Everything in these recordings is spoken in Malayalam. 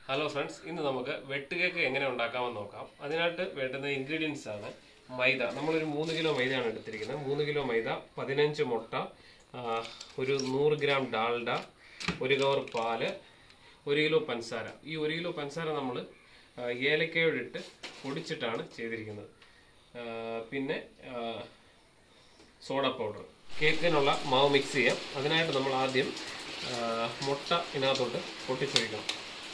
ഹലോ ഫ്രണ്ട്സ് ഇന്ന് നമുക്ക് വെട്ട് കേക്ക് എങ്ങനെ ഉണ്ടാക്കാമെന്ന് നോക്കാം അതിനായിട്ട് വേണ്ടുന്ന ഇൻഗ്രീഡിയൻസ് ആണ് മൈദ നമ്മളൊരു മൂന്ന് കിലോ മൈദയാണ് എടുത്തിരിക്കുന്നത് മൂന്ന് കിലോ മൈദ പതിനഞ്ച് മുട്ട ആ, ഒരു നൂറ് ഗ്രാം ഡാൽഡ ഒരു കവർ പാല് ഒരു കിലോ പഞ്ചസാര ഈ ഒരു കിലോ പഞ്ചസാര നമ്മൾ ഏലക്കയോടിട്ട് പൊടിച്ചിട്ടാണ് ചെയ്തിരിക്കുന്നത് ആ, പിന്നെ ആ, സോഡ പൗഡർ കേക്കിനുള്ള മാവ് മിക്സ് ചെയ്യാം അതിനായിട്ട് നമ്മൾ ആദ്യം ആ, മുട്ട ഇതിനകത്തോട്ട് പൊട്ടിച്ചൊഴിക്കണം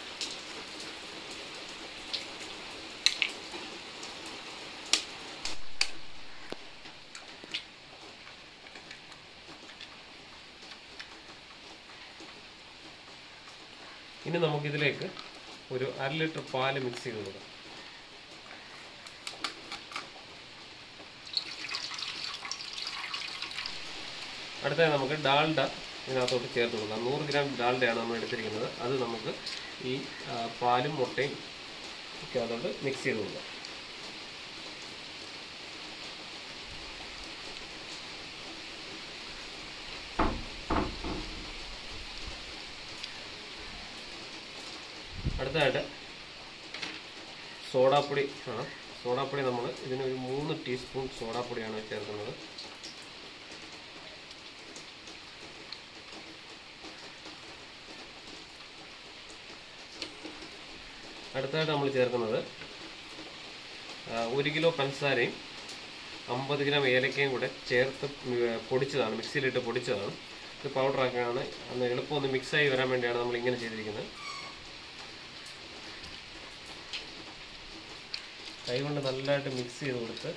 ഇനി നമുക്കിതിലേക്ക് ഒരു അര ലിറ്റർ പാല് മിക്സ് ചെയ്ത് കൊടുക്കാം അടുത്തതായി നമുക്ക് ഡാൽഡ ഇതിനകത്തോട്ട് ചേർത്ത് കൊടുക്കാം നൂറ് ഗ്രാം ഡാൽഡയാണ് നമ്മൾ എടുത്തിരിക്കുന്നത് അത് നമുക്ക് ഈ ആ, പാലും മുട്ടയും ഒക്കെ അതോട്ട് മിക്സ് ചെയ്ത് കൊടുക്കാം അടുത്തതായിട്ട് സോഡാപ്പൊടി ആണ് സോഡാപ്പൊടി നമ്മൾ ഇതിനൊരു മൂന്ന് ടീസ്പൂൺ സോഡാപ്പൊടിയാണ് ചേർക്കുന്നത് അടുത്തതായിട്ട് നമ്മൾ ചേർക്കുന്നത് ആ, ഒരു കിലോ പഞ്ചസാരയും അമ്പത് ഗ്രാം ഏലക്കയും കൂടെ ചേർത്ത് മി- പൊടിച്ചതാണ് മിക്സിയിലിട്ട് പൊടിച്ചതാണ് ഇത് പൗഡറാക്കാണ് അന്ന് എളുപ്പം ഒന്ന് മിക്സായി വരാൻ വേണ്ടിയാണ് നമ്മൾ ഇങ്ങനെ ചെയ്തിരിക്കുന്നത് കൈകൊണ്ട് നല്ലതായിട്ട് മിക്സ് ചെയ്ത് കൊടുത്ത്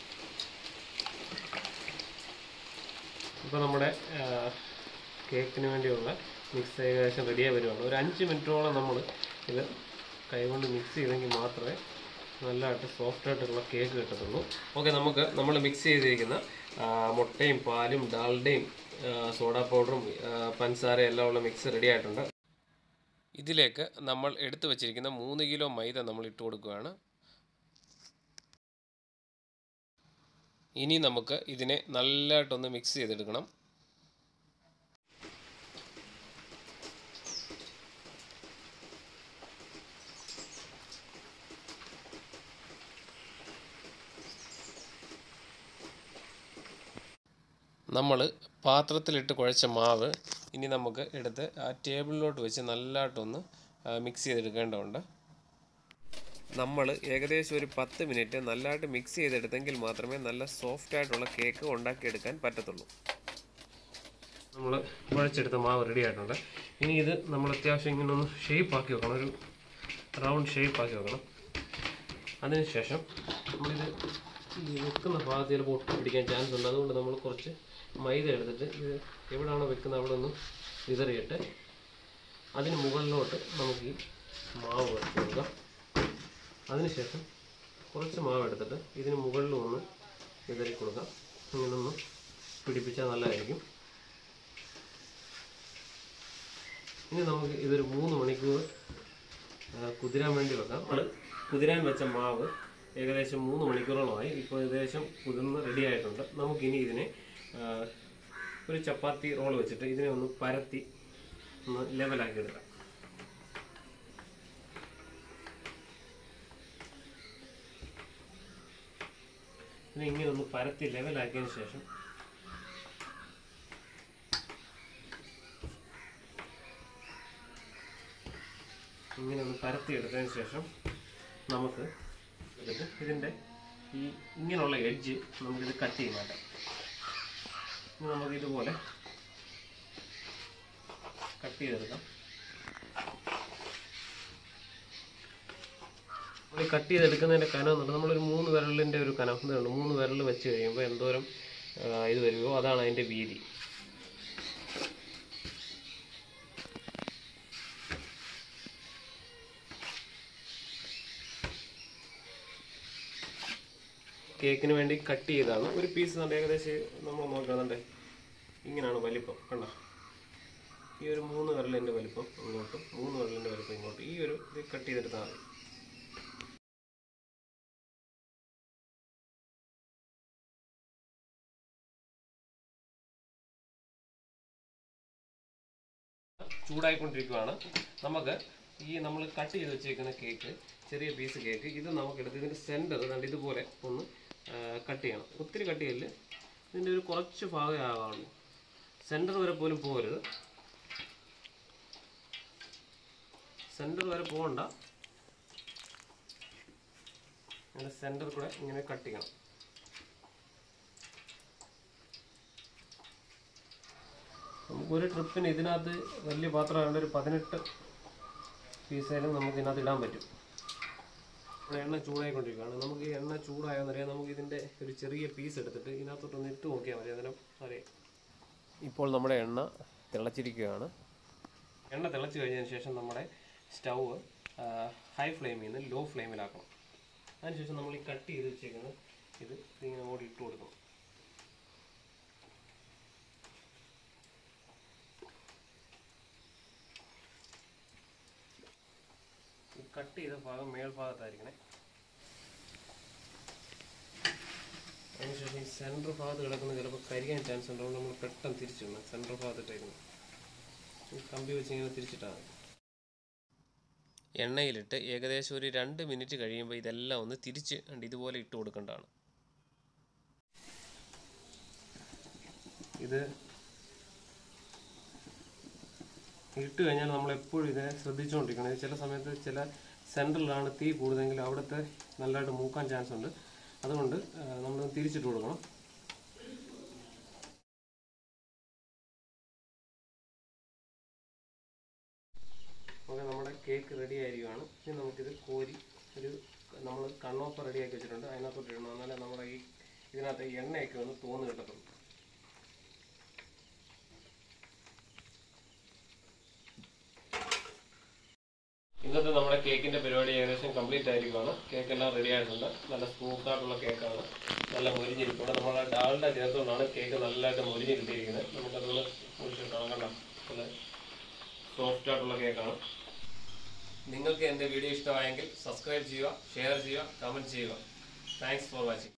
ഇപ്പോൾ നമ്മുടെ ആ, കേക്കിന് വേണ്ടിയുള്ള മിക്സ് ഏകദേശം റെഡിയായി വരുവാണ് ഒരു അഞ്ച് മിനിറ്റോളം നമ്മൾ ഇത് കൈകൊണ്ട് മിക്സ് ചെയ്തെങ്കിൽ മാത്രമേ നല്ലതായിട്ട് സോഫ്റ്റ് ആയിട്ടുള്ള കേക്ക് കിട്ടത്തുള്ളൂ ഓക്കെ നമുക്ക് നമ്മൾ മിക്സ് ചെയ്തിരിക്കുന്ന ആ, മുട്ടയും പാലും ഡാൽഡയും സോഡാ പൗഡറും പഞ്ചസാര എല്ലാം ഉള്ള മിക്സ് റെഡി ആയിട്ടുണ്ട് ഇതിലേക്ക് നമ്മൾ എടുത്തു വച്ചിരിക്കുന്ന മൂന്ന് കിലോ മൈദ നമ്മൾ ഇട്ട് കൊടുക്കുകയാണ് ഇനി നമുക്ക് ഇതിനെ നല്ലതായിട്ടൊന്ന് മിക്സ് ചെയ്തെടുക്കണം നമ്മൾ പാത്രത്തിലിട്ട് കുഴച്ച മാവ് ഇനി നമുക്ക് എടുത്ത് ആ ടേബിളിലോട്ട് വെച്ച് നല്ലതായിട്ടൊന്ന് മിക്സ് ചെയ്തെടുക്കേണ്ടതുണ്ട് നമ്മൾ ഏകദേശം ഒരു പത്ത് മിനിറ്റ് നല്ലതായിട്ട് മിക്സ് ചെയ്തെടുത്തെങ്കിൽ മാത്രമേ നല്ല സോഫ്റ്റ് ആയിട്ടുള്ള കേക്ക് ഉണ്ടാക്കിയെടുക്കാൻ പറ്റത്തുള്ളൂ നമ്മൾ കുഴച്ചെടുത്ത മാവ് റെഡി ആയിട്ടുണ്ട് ഇനി ഇത് നമ്മൾ അത്യാവശ്യം ഇങ്ങനെ ഒന്ന് ഷേപ്പ് ആക്കി വെക്കണം ഒരു റൗണ്ട് ഷേപ്പ് ആക്കി വെക്കണം അതിനുശേഷം നമ്മളിത് ഈ വെക്കുന്ന ഭാഗത്ത് ചിലപ്പോൾ ഒട്ടി പിടിക്കാൻ ചാൻസ് ഉണ്ട് അതുകൊണ്ട് നമ്മൾ കുറച്ച് മൈദ എടുത്തിട്ട് ഇത് എവിടെയാണോ വെക്കുന്നത് അവിടെ ഒന്ന് വിതറിയിട്ട് അതിന് മുകളിലോട്ട് നമുക്ക് ഈ മാവ് വെച്ച് കൊടുക്കാം അതിനുശേഷം കുറച്ച് മാവ് എടുത്തിട്ട് ഇതിന് മുകളിൽ ഒന്ന് വിതറി കൊടുക്കാം ഇങ്ങനെ ഒന്ന് പിടിപ്പിച്ചാൽ നല്ലതായിരിക്കും ഇനി നമുക്ക് ഇതൊരു മൂന്ന് മണിക്കൂർ ആ, കുതിരാൻ വേണ്ടി വെക്കാം നമ്മൾ കുതിരാൻ വെച്ച മാവ് ഏകദേശം മൂന്ന് മണിക്കൂറോളമായി ഇപ്പോൾ ഏകദേശം കുതിർന്ന് റെഡി ആയിട്ടുണ്ട് നമുക്കിനി ഇതിനെ ആ, ഒരു ചപ്പാത്തി റോൾ വെച്ചിട്ട് ഇതിനെ ഒന്ന് പരത്തി ഒന്ന് ലെവലാക്കി എടുക്കാം ഇതിനെ ഇങ്ങനെ ഒന്ന് പരത്തി ലെവലാക്കിയതിന് ശേഷം ഇങ്ങനെ ഒന്ന് പരത്തി എടുത്തതിന് ശേഷം നമുക്ക് ഇതിൻ്റെ ഇതിൻ്റെ ഈ ഇങ്ങനെയുള്ള എഡ്ജ് നമുക്കിത് കട്ട് ചെയ്ത് മാറ്റാം ഇനി നമുക്ക് ഇതുപോലെ കട്ട് ചെയ്തെടുക്കാം നമ്മൾ ഈ കട്ട് ചെയ്തെടുക്കുന്നതിൻ്റെ കനം എന്നുള്ളത് നമ്മളൊരു മൂന്ന് വിരലിൻ്റെ ഒരു കനം ഇതുണ്ട് മൂന്ന് വിരൽ വെച്ച് കഴിയുമ്പോൾ എന്തോരം ആ, ഇത് വരുമോ അതാണ് അതിൻ്റെ വീതി കേക്കിന് വേണ്ടി കട്ട് ചെയ്താണ് ഒരു പീസ് നല്ല ഏകദേശം നമ്മൾ നോക്കുകയാണെന്നുണ്ടെ ഇങ്ങനെയാണ് വലിപ്പം കണ്ടോ ഈ ഒരു മൂന്ന് വിരലിൻ്റെ വലിപ്പം ഇങ്ങോട്ടും മൂന്ന് വിരലിൻ്റെ വലിപ്പം ഇങ്ങോട്ടും ഈ ഒരു ഇത് കട്ട് ചെയ്തെടുത്താൽ മതി ചൂടായിക്കൊണ്ടിരിക്കുകയാണ് നമുക്ക് ഈ നമ്മൾ കട്ട് ചെയ്ത് വെച്ചേക്കുന്ന കേക്ക് ചെറിയ പീസ് കേക്ക് ഇത് നമുക്കെടുത്ത് ഇതിൻ്റെ സെൻറ്റർ കണ്ട് ഇതുപോലെ ഒന്ന് കട്ട് ചെയ്യണം ഒത്തിരി കട്ട് ചെയ്യല് ഇതിൻ്റെ ഒരു കുറച്ച് ഭാഗമേ ആകാവുള്ളൂ സെൻറ്റർ വരെ പോലും പോകരുത് സെൻറ്റർ വരെ പോകണ്ട അങ്ങനെ സെൻറ്റർ കൂടെ ഇങ്ങനെ കട്ട് ചെയ്യണം നമുക്ക് ഒരു ട്രിപ്പിന് ഇതിനകത്ത് വലിയ പാത്രം ആയതുകൊണ്ട് ഒരു പതിനെട്ട് പീസേലും നമുക്ക് ഇതിനകത്ത് ഇടാൻ പറ്റും ഇവിടെ എണ്ണ ചൂടായിക്കൊണ്ടിരിക്കുകയാണ് നമുക്ക് ഈ എണ്ണ ചൂടായെന്നറിയാം നമുക്ക് ഇതിൻ്റെ ഒരു ചെറിയ പീസ് എടുത്തിട്ട് ഇതിനകത്തോട്ടൊന്ന് ഇട്ട് നോക്കിയാൽ മതി അന്നേരം അറിയാം ഇപ്പോൾ നമ്മുടെ എണ്ണ തിളച്ചിരിക്കുകയാണ് എണ്ണ തിളച്ച് കഴിഞ്ഞതിന് ശേഷം നമ്മുടെ സ്റ്റൗവ് ഹൈ ഫ്ലെയിമിൽ നിന്ന് ലോ ഫ്ലെയിമിലാക്കണം അതിനുശേഷം നമ്മൾ ഈ കട്ട് ചെയ്ത് വെച്ചേക്കുന്നത് ഇത് ഇങ്ങനെ ഓടി ഇട്ട് കൊടുക്കണം ഈ കട്ട് ചെയ്ത ഭാഗം മേൽഭാഗത്തായിരിക്കണേ അതിനുശേഷം ഈ സെൻറ്റർ ഭാഗത്ത് കിടക്കുന്ന ചിലപ്പോൾ കരിയാൻ ചാൻസ് ഉണ്ട് അതുകൊണ്ട് നമ്മൾ പെട്ടെന്ന് തിരിച്ചിടണം സെൻറ്റർ ഭാഗത്തിട്ടേക്കുന്നത് ഈ കമ്പി വെച്ച് ഇങ്ങനെ തിരിച്ചിട്ടാൽ മതി എണ്ണയിലിട്ട് ഏകദേശം ഒരു രണ്ട് മിനിറ്റ് കഴിയുമ്പോൾ ഇതെല്ലാം ഒന്ന് തിരിച്ച് ഉണ്ട് ഇതുപോലെ ഇട്ട് കൊടുക്കേണ്ടതാണ് ഇത് ഇട്ട് കഴിഞ്ഞാൽ നമ്മൾ എപ്പോഴും ഇതിനെ ശ്രദ്ധിച്ചുകൊണ്ടിരിക്കണം ഇത് ചില സമയത്ത് ചില സെൻറ്ററിലാണ് തീ കൂടുതലെങ്കിൽ അവിടുത്തെ നല്ലതായിട്ട് മൂക്കാൻ ചാൻസ് ഉണ്ട് അതുകൊണ്ട് നമ്മൾ തിരിച്ചിട്ട് കൊടുക്കണം ഓക്കെ നമ്മുടെ കേക്ക് റെഡി ആയിരിക്കുകയാണ് ഇനി നമുക്കിത് കോരി ഒരു നമ്മൾ കണ്ണോപ്പ റെഡിയാക്കി വെച്ചിട്ടുണ്ട് അതിനകത്തോട്ട് ഇടണം എന്നാലേ നമ്മുടെ ഈ ഇതിനകത്ത് എണ്ണയൊക്കെ ഒന്ന് തോന്നു കിട്ടത്തുള്ളൂ ഇന്നത്തെ നമ്മുടെ കേക്കിന്റെ പരിപാടി ഏകദേശം കംപ്ലീറ്റ് ആയിരിക്കുകയാണ് കേക്ക് എല്ലാം റെഡി ആയിട്ടുണ്ട് നല്ല സ്മൂത്ത് ആയിട്ടുള്ള കേക്കാണ് നല്ല മൊരിഞ്ഞിരിക്കുന്നത് നമ്മളെ ഡാളിന്റെ ചേർത്തുകൊണ്ടാണ് കേക്ക് നല്ലതായിട്ട് മൊരിഞ്ഞ് കിട്ടിയിരിക്കുന്നത് നമുക്കതൊന്ന് മുറിച്ച് കാണണ്ട നല്ല സോഫ്റ്റ് ആയിട്ടുള്ള കേക്കാണ് നിങ്ങൾക്ക് എൻ്റെ വീഡിയോ ഇഷ്ടമായെങ്കിൽ സബ്സ്ക്രൈബ് ചെയ്യുക ഷെയർ ചെയ്യുക കമൻറ്റ് ചെയ്യുക താങ്ക്സ് ഫോർ വാച്ചിങ്